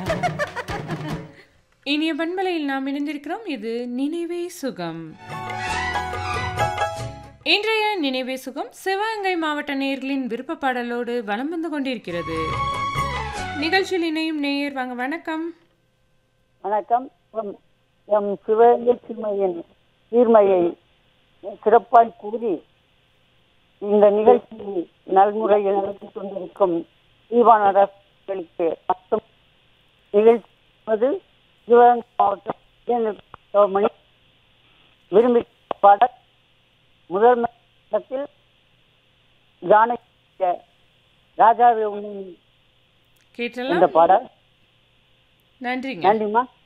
இனிய பண்பலையில் நாம் இணைந்திருக்கிறோம் இது நினைவே சுகம் இன்றைய நினைவே சுகம் சிவகங்கை மாவட்ட நேயர்களின் விருப்ப பாடலோடு வலம் வந்து கொண்டிருக்கிறது நிகழ்ச்சியில் இணையும் நேயர் வாங்க வணக்கம் வணக்கம் எம் எம் சிவயற்சிமையின் சீர்மையை சிறப்பாய் கூறி இந்த நிகழ்ச்சி நல்முறையில் நடத்தி கொண்டிருக்கும் தீவானர்களுக்கு மற்றும் நிகழ்ச்சி சிவகங்கை மாவட்டம் விஜயநகர் மணி விரும்பி பாட முதல் இடத்தில் ஜானகி ராஜாவை உண்ணும் கேட்டலாம் இந்த பாடல் நன்றிங்க நன்றிம்மா